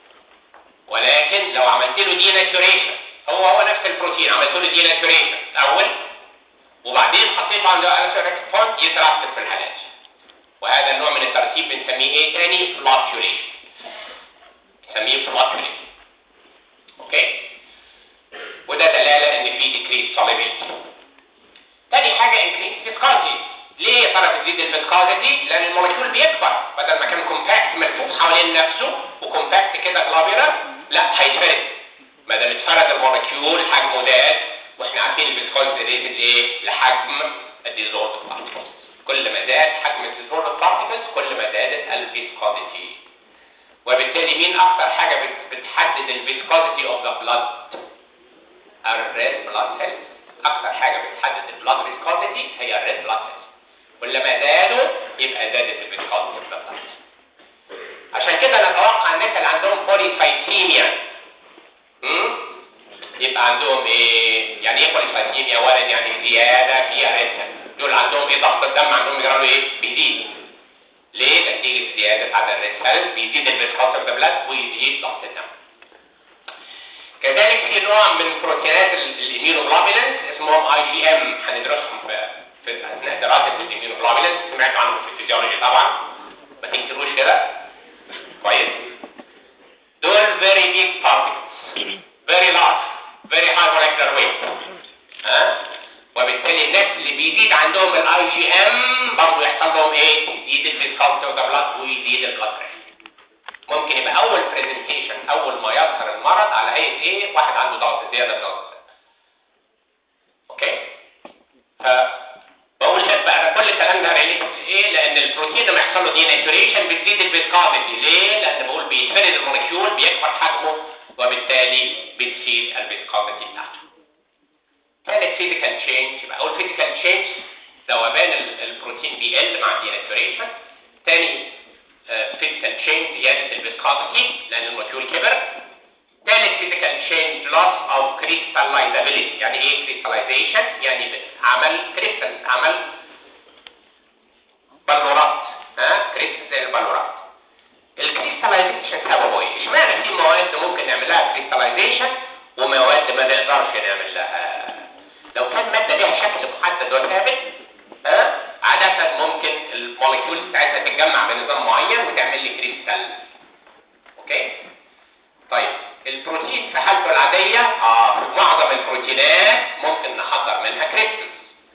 ولكن لو عملت له ديناتوريشن هو هو نفس البروتين عملت له ديناتوريشن الاول وبعدين حطيته عند الايسوليكتريك بوينت يترسب في الحالات وهذا النوع من الترسيب بنسميه ايه تاني؟ فلوكيوليشن نسميه فلوكيوليشن اوكي وده دلاله ان في decreased solubility تاني حاجه increased viscosity ليه فيسكوزيتي لان المولكيول بيكبر بدل ما كان كومباكت ملفوف حوالين نفسه وكومباكت كده جلابيولار لا هيتفرد ما دام اتفرد المولكيول حجمه زاد واحنا عارفين الفيسكوزيتي ريتد ايه لحجم الديزولد بارتكلز كل ما زاد حجم الديزولد بارتكلز كل ما زادت الفيسكوزيتي وبالتالي مين اكتر حاجه بت- بتحدد الفيسكوزيتي اوف ذا بلاد الريد بلاد سيلز اكتر حاجه بتحدد البلاد فيسكوزيتي هي الريد بلاد سيلز كلما زادوا يبقى زادت الفيسكوزيتي اوف ذا بلاد عشان كده نتوقع الناس اللي عندهم بوليسايتيميا هم؟ يبقى عندهم ايه يعني ايه بوليسايتيميا اولا يعني زياده في الريد دول عندهم ايه ضغط الدم عندهم يجرى له ايه بيزيد ليه نتيجه زياده عدد الريد سيلز بيزيد الفيسكوزيتي اوف ذا بلاد ويزيد ضغط الدم كذلك في نوع من بروتينات الاميونوجلوبولينز اسمهم اي جي ام هندرسهم في في اثناء دراسه الاميونوجلوبولينز سمعتوا عنهم في الفيزيولوجي طبعا ما تنكروش كده كويس دول very big particles very large very high molecular weight ها وبالتالي الناس اللي بيزيد عندهم الاي جي ام برضه يحصل لهم ايه؟ يزيد الفيسكالتي بلاد ويزيد البلاد بريشر ممكن يبقى اول برزنتيشن اول ما يظهر المرض على هيئه ايه واحد عنده ضغط زياده في ضغط الدم. اوكي فبقول لك بقى كل الكلام ده ريليتد ايه لان البروتين لما يحصل له ديناتوريشن بتزيد الفيسكوزيتي ليه لان بقول بيتفرد المولكيول بيكبر حجمه وبالتالي بتزيد الفيسكوزيتي بتاعته ثالث فيزيكال تشينج يبقى اول فيزيكال تشينج ذوبان ال- البروتين بيقل مع الديناتوريشن ثاني فيزيكال تشينج زياده الفيسكوزيتي لان المولكيول كبر ثالث فيزيكال تشينج لوس اوف كريستاليزابيلتي يعني ايه كريستاليزيشن يعني عمل كريستال عمل بلورات ها كريستال زي البلورات الكريستاليزيشن سببه ايه اشمعنى في مواد ممكن نعمل لها كريستاليزيشن ومواد ما نقدرش نعمل لها لو كان ماده ليها شكل محدد وثابت ها عاده ممكن المولكيول بتاعتها تتجمع بنظام معين وتعمل لي كريستال اوكي طيب البروتين في حالته العاديه اه في معظم البروتينات ممكن نحضر منها كريستال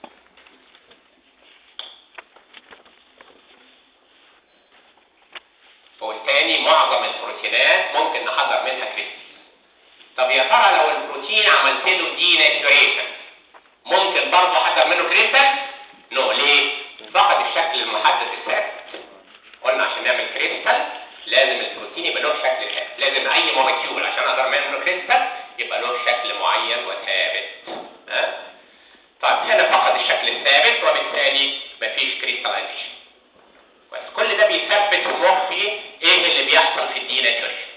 والتاني معظم البروتينات ممكن نحضر منها كريستال طب يا ترى لو البروتين عملت له دي ناتوريشن ممكن برضه احضر منه كريستال؟ نو ليه؟ فقد الشكل المحدد الثابت قلنا عشان نعمل كريستال لازم البروتين يبقى له شكل ثابت لازم اي مولكيول عشان اقدر اعمل منه كريستال يبقى له شكل معين وثابت ها؟ طيب هنا فقد الشكل الثابت وبالتالي مفيش كريستاليزيشن بس كل ده بيثبت في مخي ايه اللي بيحصل في الديناتوريشن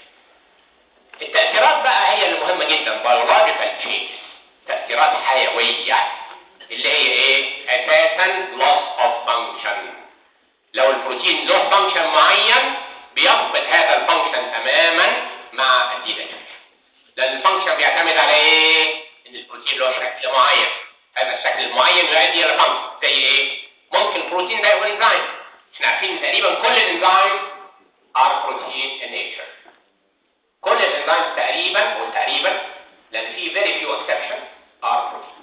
التأثيرات بقى هي اللي مهمة جدا biological changes تأثيرات حيوية اللي هي ايه اساسا loss of function لو البروتين له فانكشن معين بيفقد هذا الفانكشن تماما مع الديناتوريشن لان الفانكشن بيعتمد على ايه ان البروتين له شكل معين هذا الشكل المعين يؤدي الى فانكشن زي ايه ممكن البروتين ده يبقى انزيم احنا عارفين تقريبا كل الانزيم are protein in nature كل الانزيمز تقريبا وتقريبا لان في very few exceptions are proteins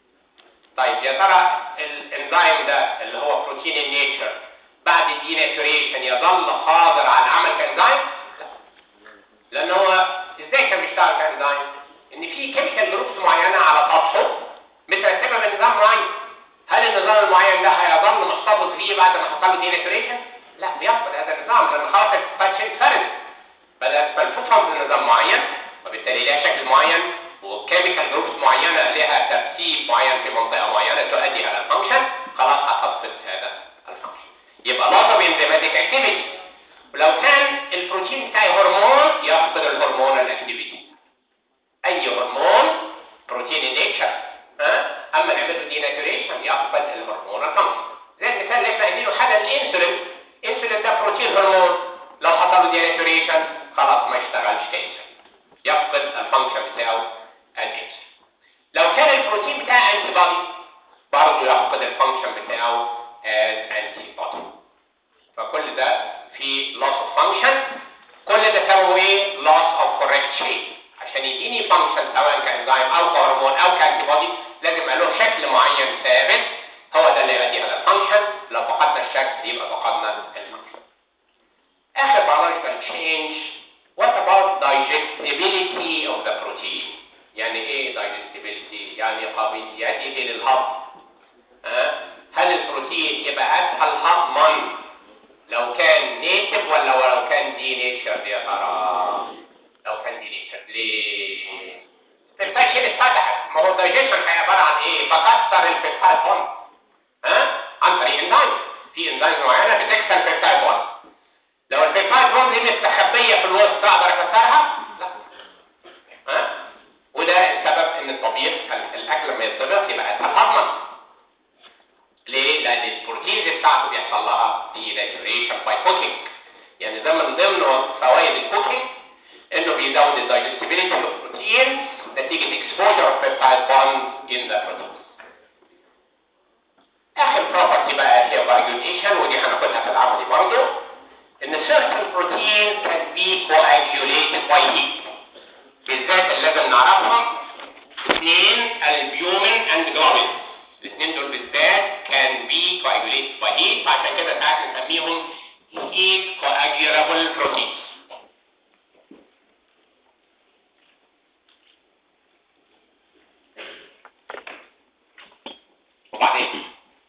طيب يا ترى الانزيم ده اللي هو بروتين in nature بعد الديناتوريشن يظل قادر على العمل كانزيم؟ لا لان هو ازاي كان بيشتغل كانزيم؟ ان في كيميكال جروبس معينه على سطحه مترتبه بنظام معين هل النظام المعين ده هيظل محتفظ فيه بعد ما حصل له ديناتوريشن؟ لا بيفقد هذا النظام لان خلاص الفاتشن فرد بدأت ملفوفة من نظام معين وبالتالي لها شكل معين وكيميكال جروبس معينة لها ترتيب معين في منطقة معينة تؤدي إلى الفانكشن خلاص هتفقد هذا الفانكشن يبقى loss of enzymatic activity ولو كان البروتين بتاعي هرمون يفقد الهرمونال اكتيفيتي اي هرمون بروتين نيتشر ها اما نعمل له ديناتوريشن يفقد الهرمونال فانكشن زي المثال اللي احنا قايلينه حاجه الانسولين الانسولين ده بروتين هرمون لو حصل له ديناتوريشن خلاص ما يشتغلش كانسولين يفقد الفانكشن بتاعه الانسولين لو كان البروتين بتاعه انتي بودي برضه يفقد الفانكشن بتاعه as انتي بودي فكل ده في loss of function كل ده سببه ايه loss of correct shape عشان يديني function سواء كانزيم او كهرمون او كانتي بودي لازم يبقى له شكل معين ثابت هو ده اللي يؤدي الى الفانكشن لو فقدنا الشكل يبقى فقدنا الفانكشن اخر biological change what about digestibility of the protein يعني ايه digestibility يعني قابليته للهضم ها هل البروتين يبقى اسهل هضما لو كان نيتف ولا ولو كان دي نيتشر يا ترى لو كان دي نيتشر ليه الفاشل اتفتحت ما هو الدايجيشن هي عباره عن ايه بكسر البيبتايد بوند ها عن طريق انزيم في انزيم معينه بتكسر البيبتايد بوند لو البيبتايد بوند دي مستخبيه في الوسط اقدر اكسرها لا ها وده السبب ان الطبيعي الاكل لما يتطبخ يبقى اسهل هضما ليه؟ لان البروتينز بتاعته بيحصل لها ديناتوريشن باي كوكينج يعني ده من ضمن فوائد الكوكينج انه بيزود الدايجستيبيليتي اوف البروتين نتيجه اكسبوجر اوف بيبتايد بوند ان ذا بروتين اخر بروبرتي بقى هي بايجوليشن ودي هناخدها في العملي برضه ان certain protein can be coagulated by heat بالذات اللي لازم نعرفهم اثنين البيومين اند جلوبين الاثنين دول بالذات can be coagulated by heat فعشان كده ساعات نسميهم heat coagulable proteins وبعدين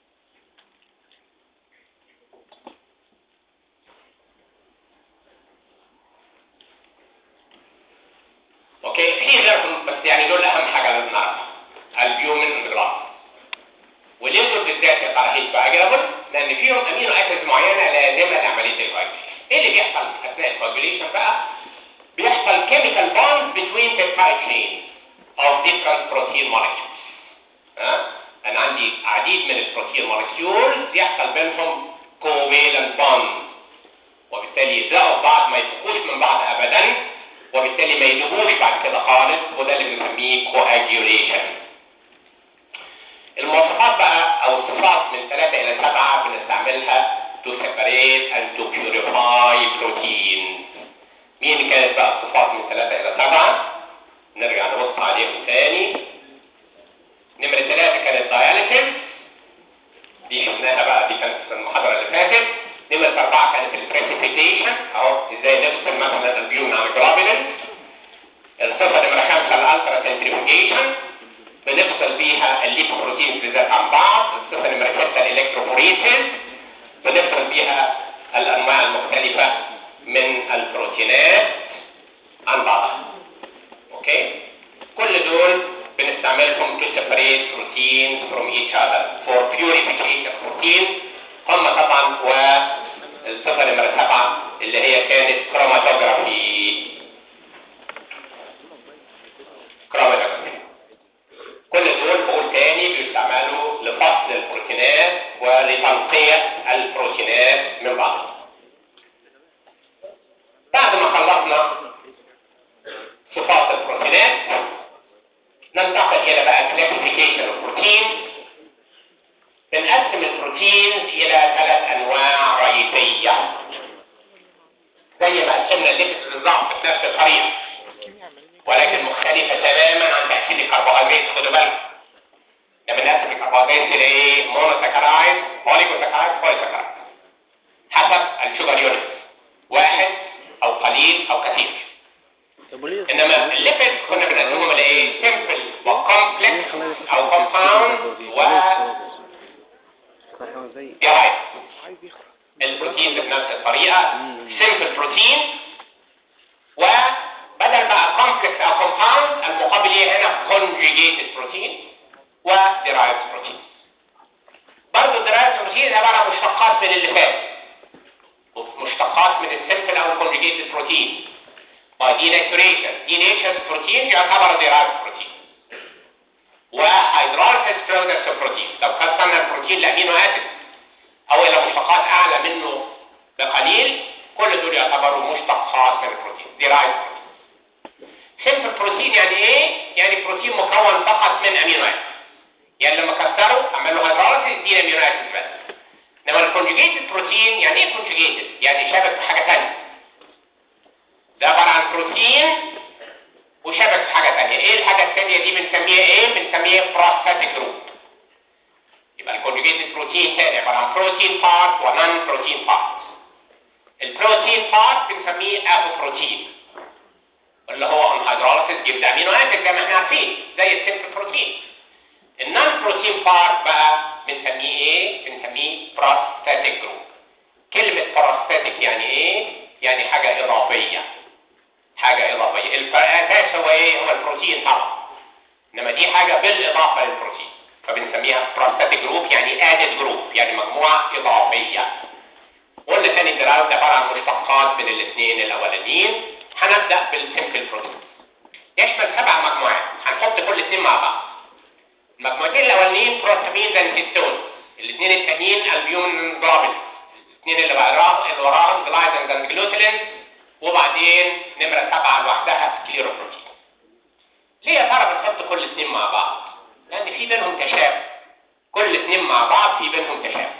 اوكي في غيرهم بس يعني دول اهم حاجه لازم نعرفها البيومين اندجلاس وليه دول بالذات يا ترى هيت باجرابل لان فيهم امينو اسيدز معينه لازمه لعمليه الكواجوليشن ايه اللي بيحصل اثناء الكواجوليشن بقى بيحصل chemical bonds between peptide chains of different protein molecules ها انا عندي عديد من البروتين مولكيولز يحصل بينهم covalent bonds وبالتالي يلزقوا في بعض ما يفكوش من بعض ابدا وبالتالي ما يدوبوش بعد كده خالص وده اللي بنسميه coagulation المواصفات بقى او الصفات من 3 الى 7 بنستعملها to separate and to purify protein مين اللي كانت بقى الصفات من 3 الى 7 نرجع نبص عليهم تاني نمرة 3 كانت dialysis دي شفناها بقى دي كانت في المحاضرة اللي فاتت نمرة أربعة كانت البريسيبيتيشن أهو إزاي نفصل مثلا البيوم عن الجلوبولين الصفة نمرة خمسة الألترا سنتريفيوجيشن بنفصل بيها الليبوبروتينز بالذات عن بعض الصفة نمرة ستة الإلكتروفوريسيس بنفصل بيها الأنواع المختلفة من البروتينات عن بعضها أوكي كل دول بنستعملهم to separate proteins from each other for purification of protein هم طبعا والصفة نمرة سبعة اللي هي كانت كروماتوجرافي كروماتوجرافي كل دول بقول تاني بيستعملوا لفصل البروتينات ولتنقية البروتينات من بعضها بعد ما خلصنا صفات البروتينات ننتقل الى بقى كلاسيفيكيشن البروتين بنقسم البروتينز الى ثلاث انواع رئيسيه زي ما قسمنا الليبس بالظبط بنفس الطريقه ولكن مختلفه تماما عن تاثير الكربوهيدرات خدوا بالكم ده بنقسم الكربوهيدرات الى ايه مونوساكرايد اوليجوساكرايد بوليساكرايد حسب الشوجر يونت واحد او قليل او كثير طب وليه انما الليبيد كنا بنقسمهم الى ايه سمبل وكومبلكس او كومباوند و زي ديرايف عايز يخرج البروتين بنفس الطريقه سمبل بروتين وبدل بقى كومبلكس او كومباوند المقابل ايه هنا كونجيجيتد بروتين وديرايف بروتين برضه الديرايف بروتين عباره عن مشتقات من اللي فات مشتقات من السمبل او الكونجيجيتد بروتين by denaturation denatured protein يعتبر derived protein وهيدروليسيس products of protein لو كسرنا البروتين لامينو اسيد او الى مشتقات اعلى منه بقليل كل دول يعتبروا مشتقات من البروتين derived protein simple protein يعني ايه يعني بروتين مكون فقط من امينو اسيد يعني لما كسره عمل له هيدروليسيس دي امينو اسيد بس انما الكونجيجيتد بروتين يعني ايه كونجيجيتد يعني شابك في حاجه ثانيه ده عبارة عن بروتين وشبك في حاجة تانية ايه الحاجة التانية دي بنسميها ايه بنسميها بروستاتيك جروب يبقى الكونجوجيتد بروتين تاني عباره عن بروتين بارت ونون بروتين بارت البروتين بارت بنسميه ابو بروتين اللي هو انهيدروليسيس جبت امينو اسيد زي ما احنا عارفين زي السيمبل بروتين النون بروتين بارت بقى بنسميه ايه بنسميه بروستاتيك جروب كلمه بروستاتيك يعني ايه يعني حاجه اضافيه حاجه اضافيه الاساس هو ايه هو البروتين طبعا انما دي حاجه بالاضافه للبروتين فبنسميها بروستاتيك جروب يعني ادد جروب يعني مجموعه اضافيه قلنا تاني الدراوة ده عباره عن مشتقات من الاثنين الاولانيين هنبدا بالسيمبل بروتين يشمل سبع مجموعات هنحط كل اثنين مع بعض المجموعتين الاولانيين بروتامين زنكيستون الاثنين التانيين البيومين جلوبين الاثنين اللي وراهم اللي وراهم جلايدن اند جلوتين وبعدين نمره سبعه لوحدها سكليروبروتين ليه يا ترى بنحط كل اثنين مع بعض؟ لان في بينهم تشابه كل اثنين مع بعض في بينهم تشابه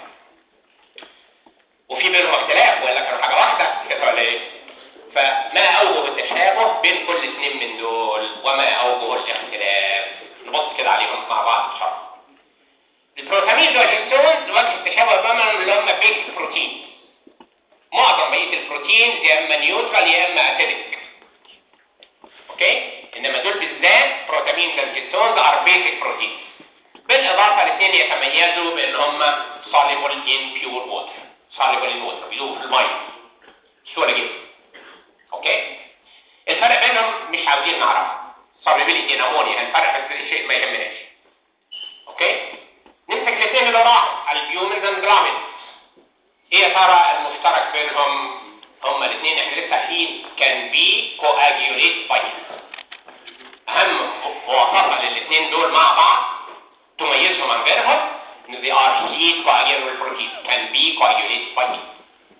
وفي بينهم اختلاف ولا كانوا حاجه واحده كده ولا ايه؟ فما اوجه التشابه بين كل اثنين من دول وما اوجه الاختلاف نبص كده عليهم مع بعض ان شاء الله البروتامين والهيستون وجه التشابه تماما اللي هم بيت بروتين معظم بقيه البروتين يا اما نيوترال يا اما اسيدك اوكي انما دول بالذات بروتامين والهيستون ار بيسك بروتين بالاضافه الاثنين يتميزوا بان هم soluble in pure water soluble in water بيدوبوا في الميه سهوله جدا اوكي الفرق بينهم مش عاوزين نعرفه solubility in ammonia الفرق بس شيء ما يهمناش اوكي نمسك الاثنين اللي راحوا البيومنز اند جرامينز ايه يا ترى المشترك بينهم هما الاثنين احنا لسه عارفين كان بي كواجيوليت بايت اهم مواصفه للاثنين دول مع بعض تميزهم عن غيرهم ان they are heat coagulable protein can be coagulated by heat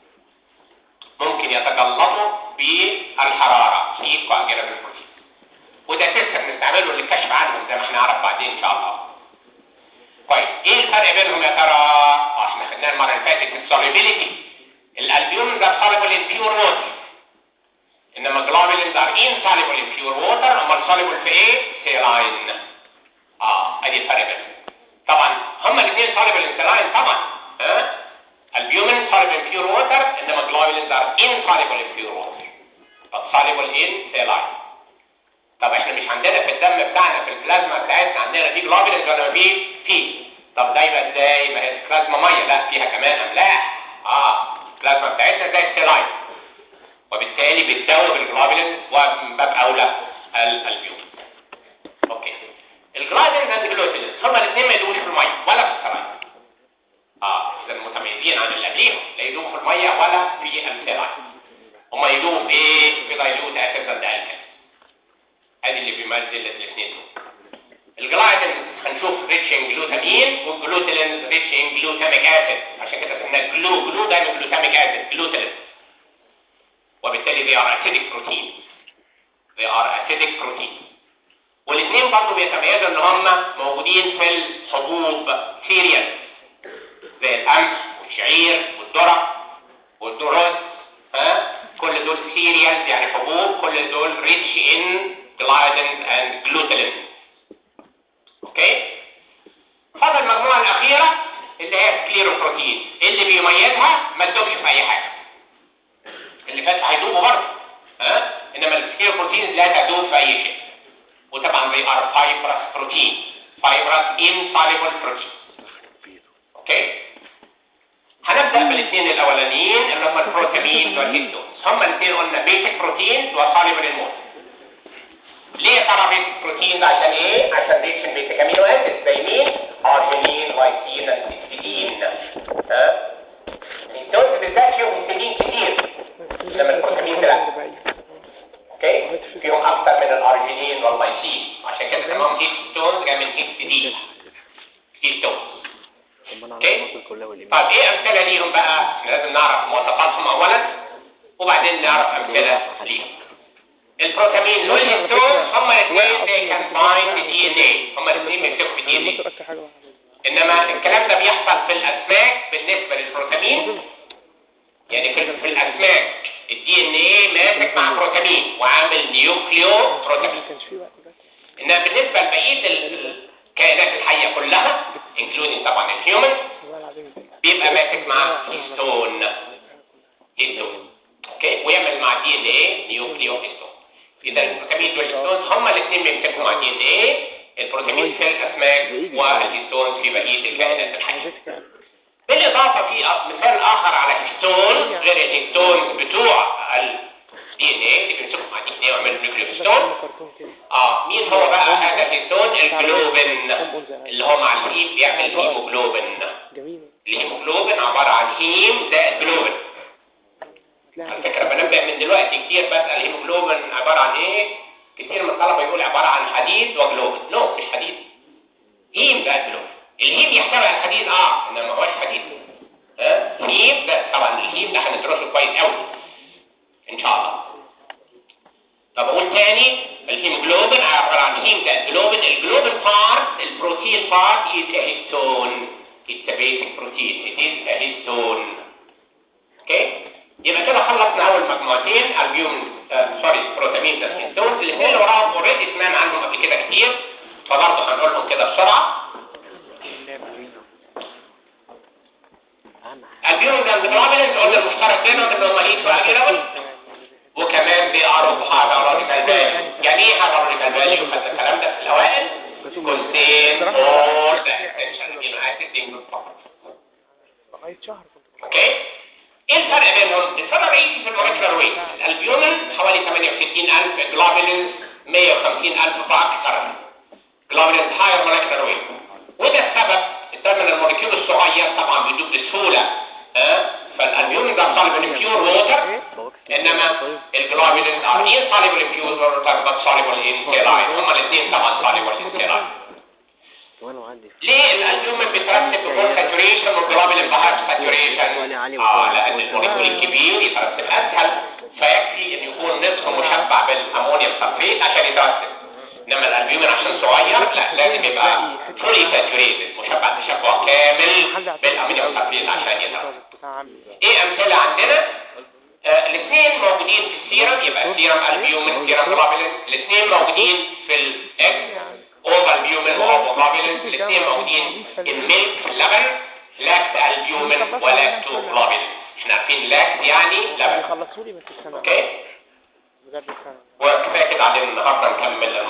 ممكن يتجلطوا بالحراره heat coagulable protein وده سيستم نستعمله للكشف عنهم زي ما هنعرف بعدين ان شاء الله طيب ايه الفرق بينهم يا ترى اه احنا خدناه المره اللي فاتت السوليبيليتي الالبيومز ار soluble in pure water انما globulins are insoluble in pure water امال soluble في ايه سيلاين اه ادي الفرق بينهم طبعا هما الاثنين soluble in saline طبعا ها البيومين soluble in pure water انما globulins are insoluble in pure water but soluble in saline طب احنا مش عندنا في الدم بتاعنا في البلازما بتاعتنا عندنا في جلوبولينز ولا مفيش؟ في طب ده يبقى ازاي؟ ما هي البلازما ميه لا فيها كمان املاح اه البلازما بتاعتنا زي السلايد وبالتالي بتدوب الجلوبولينز ومن باب اولى الالبيوم اوكي الجلايدنز اند جلوتينز هما الاثنين ما يدوبوش في الميه ولا في السلايد اه اذا متميزين عن اللي قبليهم لا يدوبوا في الميه ولا في السلايد هما يدوبوا في ايه؟ في دايلوت اسيد اند الكالي ادي اللي بيمثل الاثنين دول الجلايدن هنشوف ريتش ان جلوتامين والجلوتيلين ريتش ان جلوتاميك اسيد عشان كده سميناه جلو جلو دايما جلوتاميك اسيد جلوتيلين وبالتالي they are acidic protein they are acidic protein والاثنين برضه بيتميزوا ان هم موجودين في الحبوب سيريال زي القمح والشعير والذره والرز ها كل دول سيريالز يعني حبوب كل دول ريتش ان جلايدنز اند جلوتيلين اوكي فاضل المجموعه الاخيره اللي هي سكليروبروتين اللي بيميزها ما تدوبش في اي حاجه اللي فات هيدوبوا برضه ها انما السكليروبروتين لا تدوب في اي شيء وطبعا they are fibrous protein fibrous insoluble protein اوكي هنبدا بالاثنين الاولانيين اللي هم البروتامين والهيستون هم الاثنين قلنا بيسك بروتين وصالب للموت ليه ترى بيسك بروتين عشان ايه عشان ريتش بيسك امينو اسيد زي مين ارجينين لايسين الهيستidine ها الهيستون بالذات فيهم هيستidine كتير انما البروتامين لا اوكي فيهم اكتر من الارجينين واللايسين عشان كده سموهم هيستون جاي من هيستidine هيستون طب انا اوكي على المصل كلها والإيمان طيب ايه امثله ليهم بقى احنا لازم نعرف مواصفاتهم اولا وبعدين نعرف امثله ليهم البروتامين والهيستون هما الاثنين they can bind the DNA هما الاثنين بيمسكوا في الدي ان المصل اكتر حاجه واحده انما الكلام ده بيحصل في الاسماك بالنسبه للبروتامين يعني في, في الاسماك الدي ان ايه ماسك مع بروتامين وعامل نيوكليو ما بروتامين كانش فيه وقت بس انما بالنسبه لبقيه ال- الكائنات الحيه كلها انكلودين طبعا الهيومن والله العظيم بيبقى ماسك مع هيستون هيستون اوكي ويعمل مع دي ان ايه نيوكليو هيستون اذا البروتامين والهيستون هما الاثنين بيمسكوا مع دي ان ايه البروتامين في الاسماك والهيستون في بقيه الكائنات الحيه عرفت بالاضافه في مثال اخر على هيستون غير الهيستون بتوع الدي ان ايه اللي بيمسكوا مع دي ان ايه ويعملوا نيوكليو هيستون كرتون كده اه مين هو بقى هذا الهيستون الجلوبين اللي هو مع الهيم بيعمل هيموجلوبين جميل الهيموجلوبين عباره عن هيم زائد جلوبين على فكره بنبدا من دلوقتي كتير بسال الهيموجلوبين عباره عن ايه كتير من الطلبه يقول عباره عن حديد وجلوبين نو مش حديد هيم زائد جلوبين الهيم يحتوي على الحديد اه انما ما هوش حديد ها هيم بس طبعا الهيم ده هندرسه كويس قوي ان شاء الله طب اقول تاني الهيموجلوبين عباره عن هيم زائد جلوبين الجلوبين بارت البروتين بارت is a histone it's a basic protein it is a histone اوكي يبقى كده خلصنا اول مجموعتين البيوم سوري بروتامين ده هيستون الاثنين اللي وراهم اوريدي سمعنا عنهم قبل كده كتير فبرضه هنقولهم كده بسرعه البيوم ده الجلوبينز قلنا المشترك بينهم ان هم ايه واجلبل وكمان they are of hierarchical value يعني ايه hierarchical value خدنا الكلام ده في الاوائل contain all the essential amino acids in group لغايه شهر كنت اوكي ايه الفرق بينهم الفرق الرئيسي في المولكيولار ويت الالبيومين حوالي 68000 جلوبولينز 150000 فاكتور جلوبولينز هاير مولكيولار ويت وده السبب السبب ان المولكيول الصغير طبعا بيدوب بسهوله ها فالالبيومين ده soluble in pure water انما الجلوبولينز are insoluble in pure water but soluble in saline هما الاثنين طبعا soluble in saline كمان وعندي ليه الالبيومين بيترتب بفول ساتوريشن والجلوبولين بهاير ساتوريشن اه لان الموليكول الكبير يترتب اسهل فيكفي ان يكون نصف مشبع بالامونيوم سلفيت عشان يترتب انما الالبيومين عشان صغير لا لازم يبقى فولي ساتوريتد مشبع تشبع كامل بالامونيوم سلفيت عشان يترتب بتاع عمي ايه امثله عندنا آه الاثنين موجودين في السيرم يبقى سيرم البيومين سيرم جلوبولين الاثنين موجودين في الاكس اوفر البيومين واوفر جلوبولين الاثنين موجودين الميلك اللبن لاكت البيومين ولاكتو جلوبولين احنا عارفين لاكت يعني لبن بيخلصوا لي بس السنه اوكي بجد السنه وكفايه كده علينا النهارده نكمل